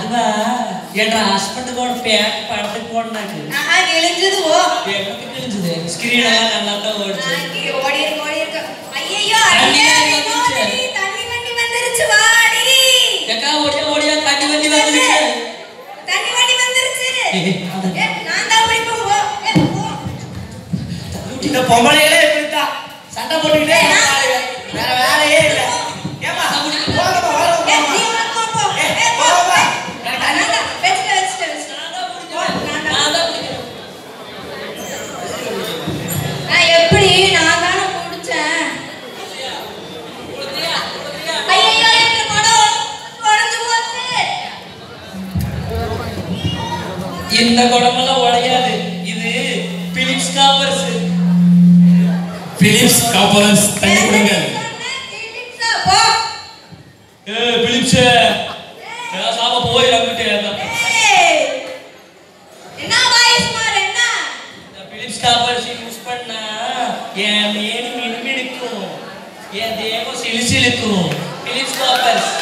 அதுவா என் ஹஸ்பண்ட் கூட பேக் படத்துக்கு போனாக்கு ஆஹா கிழிஞ்சது ஓ எப்படி கிழிஞ்சது ஸ்கிரீன் எல்லாம் நல்லா தான் ஓடுச்சு ஆ, ஓடி இருக்கு ஓடி இருக்கு ஐயையோ தண்ணி அடியே, வண்டி வந்துருச்சு. ஓடி, தண்ணி வண்டி வந்துருச்சு வாடி எக்கா ஓடியா ஓடியா தண்ணி வண்டி வந்துருச்சு தண்ணி வண்டி வந்துருச்சு ஏய், அத- ஏ, நான் தான் பிடிப்பேன் போ ஏ, போ. இந்த பொம்பளைகளே இப்படித்தான் சண்டை போட்டுக்கிட்டே இருப்பாளுங்க. வேற வேலையே இல்ல ஏமா போங்கம்மா ஏ, வரமா நீ வா, போ, போ. ஏய், ஏ, போ, போங்கம்மா. போ. எனக்கு தண்ணி நான் தான், வச்சுட்டு, வச்சுட்டு, வச்சுட்டு. போ, நான் தான். நான் தான் பிடிக்கிறேன். நான் எப்படி நான் தானே குடிச்சேன் ஐயையோ இந்த குடம் உடைஞ்சு போச்சு இந்த குடமெல்லாம் உடையாது இது பிலிப்ஸ் காப்பர்ஸ் பிலிப்ஸ் காப்பரன்ஸ் தண்ணி கொடுங்க பிலிப்ஸா, போ. ஏ பிலிப்ஸ் சாம போய் அங்கிட்டு ஏய். என்ன வாய்ஸ் மாறு, என்ன? பிலிப்ஸ் காப்பர்ஸ் யூஸ் பண்ணா என் மேனி மினுமினுக்கும் என் தேகம் சிலுசிலுக்கும் பிலிப்ஸ் காப்பர்ஸ்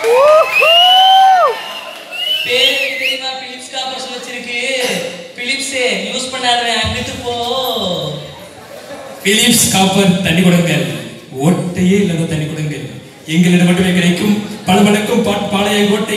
பேரு தெரியுமா பிலிப்ஸ் காப்பர்ஸ் வச்சிருக்கு பிலிப்ஸ் யூஸ் பண்ணாதவன் அங்கிட்டு போ பிலிப்ஸ் காப்பர் தண்ணி கொடுங்கள் ஓட்டையே இல்லாத தண்ணி கொடுங்கள் எங்களிடம் மட்டுமே கிடைக்கும் பளபளக்கும் பாட் பாளைய கோட்டை